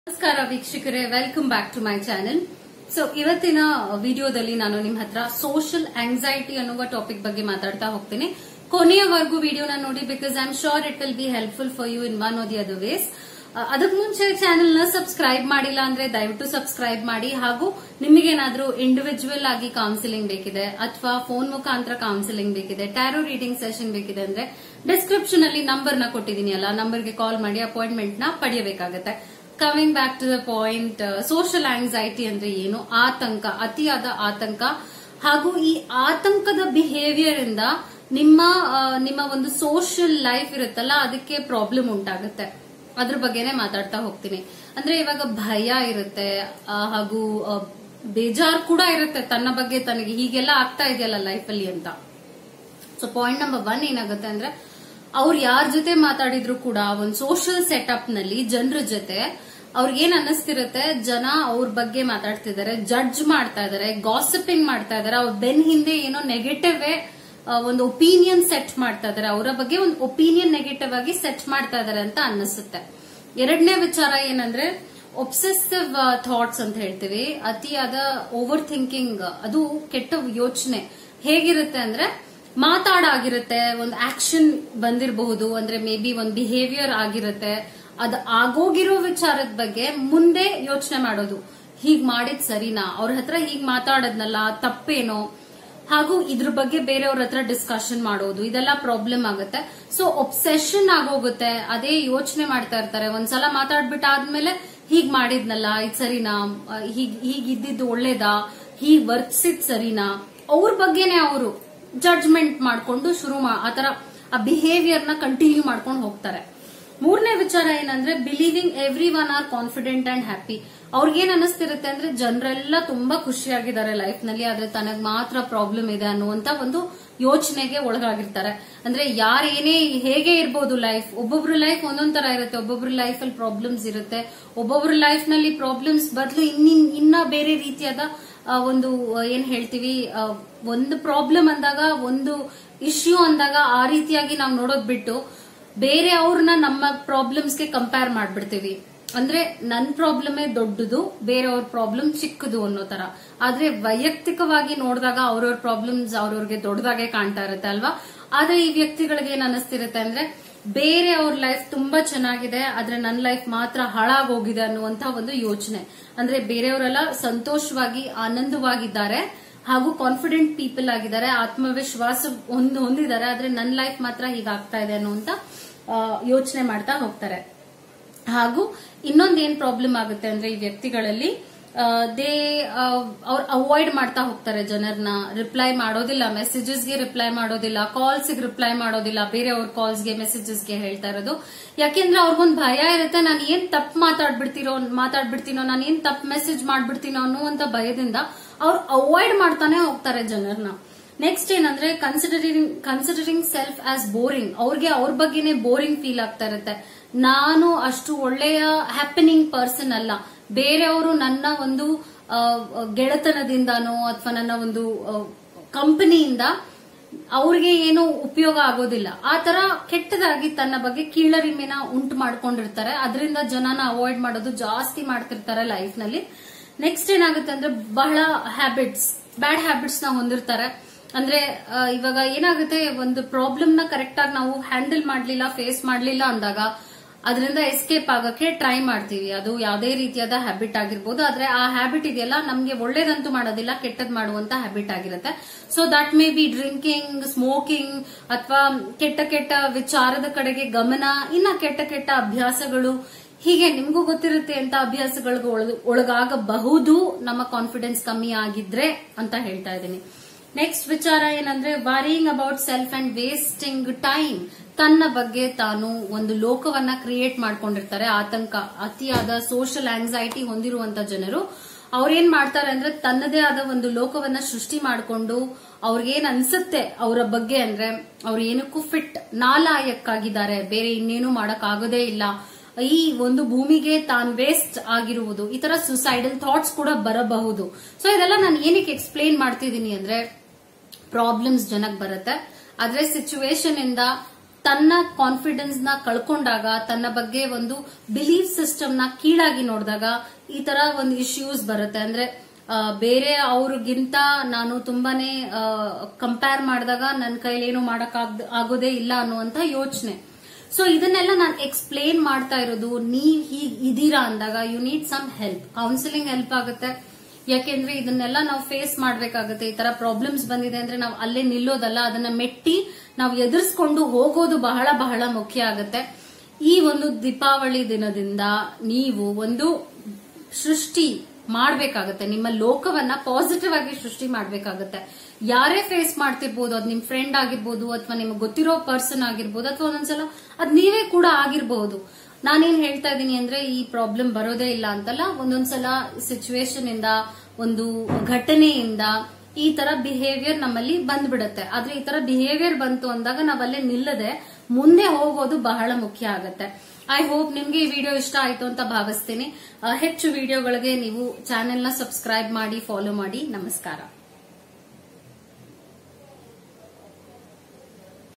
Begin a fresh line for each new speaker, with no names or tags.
ನಮಸ್ಕಾರ ವೀಕ್ಷಕರೇ welcome back to my channel so ಇವತ್ತಿನ ವಿಡಿಯೋದಲ್ಲಿ ನಾನು ನಿಮ್ಮ ಹತ್ರ ಸೋಷಿಯಲ್ ಆಂಗ್ಸೈಟಿ ಅನ್ನುವ ಟಾಪಿಕ್ ಬಗ್ಗೆ ಮಾತಾಡ್ತಾ ಹೋಗ್ತೀನಿ ಕೊನೆಯವರೆಗೂ ವಿಡಿಯೋನ ನೋಡಿ because I am sure it will be helpful for you in one or the other ways ಅದಕ್ಕೆ ಮುಂಚೆ ಚಾನೆಲ್ ನ ಸಬ್ಸ್ಕ್ರೈಬ್ ಮಾಡಿಲ್ಲ ಅಂದ್ರೆ ದಯವಿಟ್ಟು ಸಬ್ಸ್ಕ್ರೈಬ್ ಮಾಡಿ ಹಾಗೂ ನಿಮಗೇನಾದ್ರೂ ಇಂಡಿವಿಜುವಲ್ ಆಗಿ ಕೌನ್ಸಿಲಿಂಗ್ ಬೇಕಿದೆ ಅಥವಾ ಫೋನ್ ಮುಖಾಂತರ ಕೌನ್ಸಿಲಿಂಗ್ ಬೇಕಿದೆ ಟ್ಯಾರೋ ರೀಡಿಂಗ್ ಸೆಷನ್ ಬೇಕಿದೆ ಅಂದ್ರೆ ಡಿಸ್ಕ್ರಿಪ್ಷನ್ ಅಲ್ಲಿ ನಂಬರ್ ನ ಕೊಟ್ಟಿದ್ದೀನಿ ಅಲ್ಲ ನಂಬರ್ಗೆ ಕಾಲ್ ಮಾಡಿ ಅಪಾಯಿಂಟ್ಮೆಂಟ್ ನ ಪಡೆಯಬೇಕಾಗತ್ತೆ coming back to the point social anxiety ಅಂದ್ರೆ ಏನು ಆತಂಕ ಅತಿಯಾದ ಆತಂಕ ಹಾಗೂ ಈ ಆತಂಕದ ಬಿಹೇವಿಯರ್ ಇಂದ ನಿಮ್ಮ ಆ, ನಿಮ್ಮ ಒಂದು ಸೋಷಿಯಲ್ ಲೈಫ್ ಇರುತ್ತಲ್ಲ ಅದಕ್ಕೆ ಪ್ರಾಬ್ಲಮ್ ಉಂಟಾಗುತ್ತೆ ಅದ್ರ ಬಗ್ಗೆನೇ ಮಾತಾಡ್ತಾ ಹೋಗ್ತೀನಿ ಅಂದ್ರೆ ಇವಾಗ ಭಯ ಇರುತ್ತೆ ಆ, ಹಾಗೂ ಆ, ಬೇಜಾರ್ ಕೂಡ ಇರುತ್ತೆ ತನ್ನ ಬಗ್ಗೆ ತನಗೆ ಹೀಗೆಲ್ಲ ಆಗ್ತಾ ಇದೆಯಲ್ಲ ಲೈಫಲ್ಲಿ ಅಂತ ಸೊ ಪಾಯಿಂಟ್ ನಂಬರ್ ಒನ್ ಏನಾಗುತ್ತೆ ಅಂದ್ರೆ ಅವ್ರು ಯಾರ ಜೊತೆ ಮಾತಾಡಿದ್ರು ಕೂಡ ಒಂದು ಸೋಷಿಯಲ್ ಸೆಟಪ್ ನಲ್ಲಿ ಜನರ ಜೊತೆ ಅವ್ರಿಗೆ ಏನ್ ಅನ್ನಿಸ್ತಿರುತ್ತೆ ಜನ ಅವ್ರ ಬಗ್ಗೆ ಮಾತಾಡ್ತಿದ್ದಾರೆ ಜಡ್ಜ್ ಮಾಡ್ತಾ ಇದಾರೆ ಗಾಸಿಪಿಂಗ್ ಮಾಡ್ತಾ ಇದಾರೆ ಅವ್ರ ಬೆನ್ ಹಿಂದೆ ಏನೋ ನೆಗೆಟಿವ್ ಒಂದು ಒಪಿನಿಯನ್ ಸೆಟ್ ಮಾಡ್ತಾ ಇದಾರೆ ಅವರ ಬಗ್ಗೆ ಒಂದು ಒಪಿನಿಯನ್ ನೆಗೆಟಿವ್ ಆಗಿ ಸೆಟ್ ಮಾಡ್ತಾ ಇದಾರೆ ಅಂತ ಅನ್ನಿಸುತ್ತೆ ಎರಡನೇ ವಿಚಾರ ಏನಂದ್ರೆ ಒಬ್ಸೆಸಿವ್ ಥಾಟ್ಸ್ ಅಂತ ಹೇಳ್ತೀವಿ ಅತಿಯಾದ ಓವರ್ ಥಿಂಕಿಂಗ್ ಅದು ಕೆಟ್ಟ ಯೋಚನೆ ಹೇಗಿರುತ್ತೆ ಅಂದ್ರೆ ಮಾತಾಡಾಗಿರುತ್ತೆ ಒಂದು ಆಕ್ಷನ್ ಬಂದಿರಬಹುದು ಅಂದ್ರೆ ಮೇ ಬಿ ಒಂದು ಬಿಹೇವಿಯರ್ ಆಗಿರುತ್ತೆ ಅದು ಆಗೋಗಿರೋ ವಿಚಾರದ ಬಗ್ಗೆ ಮುಂದೆ ಯೋಚನೆ ಮಾಡೋದು ಹೀಗ್ ಮಾಡಿದ್ ಸರಿನಾ ಅವ್ರ ಹತ್ರ ಹೀಗ್ ಮಾತಾಡದ್ನಲ್ಲ ತಪ್ಪೇನೋ ಹಾಗೂ ಇದ್ರ ಬಗ್ಗೆ ಬೇರೆಯವ್ರ ಹತ್ರ ಡಿಸ್ಕಷನ್ ಮಾಡೋದು ಇದೆಲ್ಲ ಪ್ರಾಬ್ಲಮ್ ಆಗುತ್ತೆ ಸೊ ಒಬ್ಸೆಷನ್ ಆಗೋಗುತ್ತೆ ಅದೇ ಯೋಚನೆ ಮಾಡ್ತಾ ಇರ್ತಾರೆ ಒಂದ್ಸಲ ಮಾತಾಡ್ಬಿಟ್ಟಾದ್ಮೇಲೆ ಹೀಗ್ ಮಾಡಿದ್ನಲ್ಲ ಇದ್ ಸರಿನಾ ಆ, ಹೀಗ್ ಹೀಗ್ ಇದ್ದಿದ್ದು ಒಳ್ಳೇದಾ ಹೀಗ್ ವರ್ತಿಸಿದ್ ಸರಿನಾ ಅವ್ರ ಬಗ್ಗೆನೆ ಅವರು ಜಡ್ಜ್ಮೆಂಟ್ ಮಾಡ್ಕೊಂಡು ಶುರು ಮಾ ಆತರ ಆ ಬಿಹೇವಿಯರ್ ನ ಕಂಟಿನ್ಯೂ ಮಾಡ್ಕೊಂಡು ಹೋಗ್ತಾರೆ ಮೂರನೇ ವಿಚಾರ ಏನಂದ್ರೆ believing every one are confident and happy ಅವ್ರಿಗೇನ್ ಅನಿಸ್ತಿರುತ್ತೆ ಅಂದ್ರೆ ಜನರೆಲ್ಲ ತುಂಬಾ ಖುಷಿಯಾಗಿದ್ದಾರೆ ಲೈಫ್ ನಲ್ಲಿ ಆದ್ರೆ ತನಗ್ ಮಾತ್ರ ಪ್ರಾಬ್ಲಮ್ ಇದೆ ಅನ್ನುವಂತ ಒಂದು ಯೋಚನೆಗೆ ಒಳಗಾಗಿರ್ತಾರೆ ಅಂದ್ರೆ ಯಾರೇನೇ ಹೇಗೆ ಇರ್ಬೋದು ಲೈಫ್ ಒಬ್ಬೊಬ್ರು ಲೈಫ್ ಒಂದೊಂದ್ ತರ ಇರುತ್ತೆ ಒಬ್ಬೊಬ್ರು ಲೈಫ್ ಅಲ್ಲಿ ಪ್ರಾಬ್ಲಮ್ಸ್ ಇರುತ್ತೆ ಒಬ್ಬೊಬ್ರು ಲೈಫ್ ನಲ್ಲಿ ಪ್ರಾಬ್ಲಮ್ಸ್ ಬದಲು ಇನ್ನಿನ್ ಇನ್ನ ಬೇರೆ ರೀತಿಯಾದ ಆ, ಒಂದು ಆ, ಏನ್ ಹೇಳ್ತೀವಿ ಆ, ಒಂದು ಪ್ರಾಬ್ಲಮ್ ಅಂದಾಗ ಒಂದು ಇಶ್ಯೂ ಅಂದಾಗ ಆ ರೀತಿಯಾಗಿ ನಾವು ನೋಡೋದ್ ಬಿಟ್ಟು ಬೇರೆ ಅವ್ರನ್ನ ನಮ್ಮ ಪ್ರಾಬ್ಲಮ್ಸ್ಗೆ ಕಂಪೇರ್ ಮಾಡ್ಬಿಡ್ತೀವಿ ಅಂದ್ರೆ ನನ್ ಪ್ರಾಬ್ಲಮೇ ದೊಡ್ಡದು ಬೇರೆಯವ್ರ ಪ್ರಾಬ್ಲಮ್ ಚಿಕ್ಕದು ಅನ್ನೋ ತರ ಆದ್ರೆ ವೈಯಕ್ತಿಕವಾಗಿ ನೋಡಿದಾಗ ಅವ್ರವ್ರ ಪ್ರಾಬ್ಲಮ್ಸ್ ಅವ್ರವ್ರಿಗೆ ದೊಡ್ಡದಾಗೆ ಕಾಣ್ತಾ ಇರುತ್ತೆ ಅಲ್ವಾ ಆದ್ರೆ ಈ ವ್ಯಕ್ತಿಗಳಿಗೆ ಏನ್ ಅನಿಸ್ತಿರುತ್ತೆ ಅಂದ್ರೆ ಬೇರೆ ಅವ್ರ ಲೈಫ್ ತುಂಬಾ ಚೆನ್ನಾಗಿದೆ ಆದ್ರೆ ನನ್ನ ಲೈಫ್ ಮಾತ್ರ ಹಾಳಾಗೋಗಿದೆ ಅನ್ನುವಂತ ಒಂದು ಯೋಚನೆ ಅಂದ್ರೆ ಬೇರೆಯವರೆಲ್ಲ ಸಂತೋಷವಾಗಿ ಆನಂದವಾಗಿದ್ದಾರೆ ಹಾಗೂ ಕಾನ್ಫಿಡೆಂಟ್ ಪೀಪಲ್ ಆಗಿದ್ದಾರೆ ಆತ್ಮವಿಶ್ವಾಸ ಹೊಂದ್ ಹೊಂದಿದ್ದಾರೆ ಆದ್ರೆ ನನ್ನ ಲೈಫ್ ಮಾತ್ರ ಹೀಗಾಗ್ತಾ ಇದೆ ಅನ್ನುವಂತ ಯೋಚನೆ ಮಾಡ್ತಾ ಹೋಗ್ತಾರೆ ಹಾಗೂ ಇನ್ನೊಂದ್ ಏನ್ ಪ್ರಾಬ್ಲಮ್ ಆಗುತ್ತೆ ಅಂದ್ರೆ ಈ ವ್ಯಕ್ತಿಗಳಲ್ಲಿ ದೇ ಅವ್ರು ಅವಾಯ್ಡ್ ಮಾಡ್ತಾ ಹೋಗ್ತಾರೆ ಜನರನ್ನ ರಿಪ್ಲೈ ಮಾಡೋದಿಲ್ಲ ಮೆಸೇಜಸ್ಗೆ ರಿಪ್ಲೈ ಮಾಡೋದಿಲ್ಲ ಕಾಲ್ಸ್ಗೆ ರಿಪ್ಲೈ ಮಾಡೋದಿಲ್ಲ ಬೇರೆಯವ್ರ ಕಾಲ್ಸ್ಗೆ ಮೆಸೇಜಸ್ಗೆ ಹೇಳ್ತಾ ಇರೋದು ಯಾಕೆಂದ್ರೆ ಅವ್ರಿಗೊಂದು ಭಯ ಇರುತ್ತೆ ನಾನು ಏನ್ ತಪ್ಪು ಮಾತಾಡ್ಬಿಡ್ತೀರೋ ಮಾತಾಡ್ಬಿಡ್ತೀನೋ ನಾನು ಏನ್ ತಪ್ಪು ಮೆಸೇಜ್ ಮಾಡ್ಬಿಡ್ತೀನೋ ಅನ್ನುವಂತ ಭಯದಿಂದ ಅವ್ರು ಅವಾಯ್ಡ್ ಮಾಡ್ತಾನೆ ಹೋಗ್ತಾರೆ ಜನರನ್ನ ನೆಕ್ಸ್ಟ್ ಏನಂದ್ರೆ considering considering self as boring ಅವ್ರಿಗೆ ಅವ್ರ ಬಗ್ಗೆನೇ ಬೋರಿಂಗ್ ಫೀಲ್ ಆಗ್ತಾ ಇರುತ್ತೆ ನಾನು ಅಷ್ಟು ಒಳ್ಳೆಯ ಹ್ಯಾಪನಿಂಗ್ ಪರ್ಸನ್ ಅಲ್ಲ ಬೇರೆಯವರು ನನ್ನ ಒಂದು ಆ, ಗೆಳೆತನದಿಂದಾನೋ ಅಥವಾ ನನ್ನ ಒಂದು ಕಂಪನಿಯಿಂದ ಅವ್ರಿಗೆ ಏನು ಉಪಯೋಗ ಆಗೋದಿಲ್ಲ ಆ ತರ ಕೆಟ್ಟದಾಗಿ ತನ್ನ ಬಗ್ಗೆ ಕೀಳರಿಮೆನ ಉಂಟು ಮಾಡ್ಕೊಂಡಿರ್ತಾರೆ ಅದರಿಂದ ಜನನ ಅವಾಯ್ಡ್ ಮಾಡೋದು ಜಾಸ್ತಿ ಮಾಡ್ತಿರ್ತಾರೆ ಲೈಫ್ ನಲ್ಲಿ ನೆಕ್ಸ್ಟ್ ಏನಾಗುತ್ತೆ ಅಂದ್ರೆ ಬಹಳ ಹ್ಯಾಬಿಟ್ಸ್ ಬ್ಯಾಡ್ ಹ್ಯಾಬಿಟ್ಸ್ ನ ಹೊಂದಿರ್ತಾರೆ ಅಂದ್ರೆ ಆ, ಇವಾಗ ಏನಾಗುತ್ತೆ ಒಂದು ಪ್ರಾಬ್ಲಮ್ ನ ಕರೆಕ್ಟ್ ಆಗಿ ನಾವು ಹ್ಯಾಂಡಲ್ ಮಾಡ್ಲಿಲ್ಲ ಫೇಸ್ ಮಾಡ್ಲಿಲ್ಲ ಅಂದಾಗ ಅದರಿಂದ ಎಸ್ಕೇಪ್ ಆಗಕ್ಕೆ ಟ್ರೈ ಮಾಡ್ತೀವಿ ಅದು ಯಾವುದೇ ರೀತಿಯಾದ ಹ್ಯಾಬಿಟ್ ಆಗಿರ್ಬೋದು ಆದ್ರೆ ಆ ಹ್ಯಾಬಿಟ್ ಇದೆಯಲ್ಲ ನಮ್ಗೆ ಒಳ್ಳೇದಂತೂ ಮಾಡೋದಿಲ್ಲ ಕೆಟ್ಟದ್ ಮಾಡುವಂತ ಹ್ಯಾಬಿಟ್ ಆಗಿರುತ್ತೆ so that may be drinking smoking ಅಥವಾ ಕೆಟ್ಟ ಕೆಟ್ಟ ವಿಚಾರದ ಕಡೆಗೆ ಗಮನ ಇನ್ನ ಕೆಟ್ಟ ಕೆಟ್ಟ ಅಭ್ಯಾಸಗಳು ಹೀಗೆ ನಿಮ್ಗೂ ಗೊತ್ತಿರುತ್ತೆ ಅಂತ ಅಭ್ಯಾಸಗಳಿಗೆ ಒಳಗ- ಒಳಗಾಗಬಹುದು ನಮ್ಮ ಕಾನ್ಫಿಡೆನ್ಸ್ ಕಮ್ಮಿ ಆಗಿದ್ರೆ ಅಂತ ಹೇಳ್ತಾ ಇದ್ದೀನಿ ನೆಕ್ಸ್ಟ್ ವಿಚಾರ ಏನಂದ್ರೆ worrying about self and wasting time ತನ್ನ ಬಗ್ಗೆ ತಾನು ಒಂದು ಲೋಕವನ್ನ ಕ್ರಿಯೇಟ್ ಮಾಡ್ಕೊಂಡಿರ್ತಾರೆ ಆತಂಕ ಅತಿಯಾದ ಸೋಷಿಯಲ್ ಆಂಗ್ಸೈಟಿ ಹೊಂದಿರುವಂತ ಜನರು ಅವ್ರೇನ್ ಮಾಡ್ತಾರೆ ಅಂದ್ರೆ ತನ್ನದೇ ಆದ ಒಂದು ಲೋಕವನ್ನ ಸೃಷ್ಟಿ ಮಾಡಿಕೊಂಡು ಅವ್ರಿಗೇನ್ ಅನ್ಸುತ್ತೆ ಅವರ ಬಗ್ಗೆ ಅಂದ್ರೆ ಅವ್ರು ಏನಕ್ಕೂ ಫಿಟ್ ನಾಲಾಯಕ್ಕಾಗಿದ್ದಾರೆ ಬೇರೆ ಇನ್ನೇನು ಮಾಡಕ್ ಆಗೋದೇ ಇಲ್ಲ ಈ ಒಂದು ಭೂಮಿಗೆ ತಾನು ವೇಸ್ಟ್ ಆಗಿರುವುದು ಈ ತರ ಸುಸೈಡಲ್ ಥಾಟ್ಸ್ ಕೂಡ ಬರಬಹುದು ಸೊ ಇದೆಲ್ಲ ನಾನು ಏನಕ್ಕೆ ಎಕ್ಸ್ಪ್ಲೇನ್ ಮಾಡ್ತಿದ್ದೀನಿ ಅಂದ್ರೆ ಪ್ರಾಬ್ಲಮ್ಸ್ ಜನಕ್ ಬರುತ್ತೆ ಆದ್ರೆ ಸಿಚುವೇಶನ್ ಇಂದ ತನ್ನ ಕಾನ್ಫಿಡೆನ್ಸ್ ನ ಕಳ್ಕೊಂಡಾಗ ತನ್ನ ಬಗ್ಗೆ ಒಂದು ಬಿಲೀಫ್ ಸಿಸ್ಟಮ್ ನ ಕೀಳಾಗಿ ನೋಡಿದಾಗ ಈ ತರ ಒಂದು ಇಶ್ಯೂಸ್ ಬರುತ್ತೆ ಅಂದ್ರೆ ಆ, ಬೇರೆ ಅವ್ರಿಗಿಂತ ನಾನು ತುಂಬಾನೇ ಕಂಪೇರ್ ಮಾಡಿದಾಗ ನನ್ನ ಕೈಲಿ ಏನು ಮಾಡಕ್ ಆಗೋದೇ ಇಲ್ಲ ಅನ್ನುವಂತ ಯೋಚನೆ ಸೊ ಇದನ್ನೆಲ್ಲ ನಾನು ಎಕ್ಸ್ಪ್ಲೇನ್ ಮಾಡ್ತಾ ಇರೋದು ನೀವ್ ಹೀಗ್ ಇದೀರಾ ಅಂದಾಗ you need some help counselling help ಆಗುತ್ತೆ ಯಾಕೆಂದ್ರೆ ಇದನ್ನೆಲ್ಲ ನಾವು ಫೇಸ್ ಮಾಡ್ಬೇಕಾಗುತ್ತೆ ಈ ತರ ಪ್ರಾಬ್ಲಮ್ಸ್ ಬಂದಿದೆ ಅಂದ್ರೆ ನಾವು ಅಲ್ಲೇ ನಿಲ್ಲೋದಲ್ಲ ಅದನ್ನ ಮೆಟ್ಟಿ ನಾವು ಎದುರಿಸ್ಕೊಂಡು ಹೋಗೋದು ಬಹಳ ಬಹಳ ಮುಖ್ಯ ಆಗುತ್ತೆ ಈ ಒಂದು ದೀಪಾವಳಿ ದಿನದಿಂದ ನೀವು ಒಂದು ಸೃಷ್ಟಿ ಮಾಡ್ಬೇಕಾಗತ್ತೆ ನಿಮ್ಮ ಲೋಕವನ್ನ ಪಾಸಿಟಿವ್ ಆಗಿ ಸೃಷ್ಟಿ ಮಾಡ್ಬೇಕಾಗತ್ತೆ ಯಾರೇ ಫೇಸ್ ಮಾಡ್ತಿರ್ಬೋದು ಅದ್ ನಿಮ್ ಫ್ರೆಂಡ್ ಆಗಿರ್ಬೋದು ಅಥವಾ ನಿಮ್ಗೆ ಗೊತ್ತಿರೋ ಪರ್ಸನ್ ಆಗಿರ್ಬೋದು ಅಥವಾ ಒಂದೊಂದ್ಸಲ ಅದ್ ನೀವೇ ಕೂಡ ಆಗಿರ್ಬಹುದು ನಾನೇನ್ ಹೇಳ್ತಾ ಇದ್ದೀನಿ ಅಂದ್ರೆ ಈ ಪ್ರಾಬ್ಲಮ್ ಬರೋದೇ ಇಲ್ಲ ಅಂತಲ್ಲ ಒಂದೊಂದ್ಸಲ ಸಿಚುವೇಶನ್ ಇಂದ ಒಂದು ಘಟನೆಯಿಂದ ಈ ತರ ಬಿಹೇವಿಯರ್ ನಮ್ಮಲ್ಲಿ ಬಂದ್ಬಿಡುತ್ತೆ ಆದ್ರೆ ಈ ತರ ಬಿಹೇವಿಯರ್ ಬಂತು ಅಂದಾಗ ನಾವಲ್ಲೇ ನಿಲ್ಲದೆ ಮುಂದೆ ಹೋಗೋದು ಬಹಳ ಮುಖ್ಯ ಆಗತ್ತೆ ಐ ಹೋಪ್ ನಿಮ್ಗೆ ಈ ವಿಡಿಯೋ ಇಷ್ಟ ಆಯ್ತು ಅಂತ ಭಾವಿಸ್ತೀನಿ ಆ, ಹೆಚ್ಚು ವಿಡಿಯೋಗಳಿಗೆ ನೀವು ಚಾನೆಲ್ ನ ಸಬ್ಸ್ಕ್ರೈಬ್ ಮಾಡಿ ಫಾಲೋ ಮಾಡಿ ನಮಸ್ಕಾರ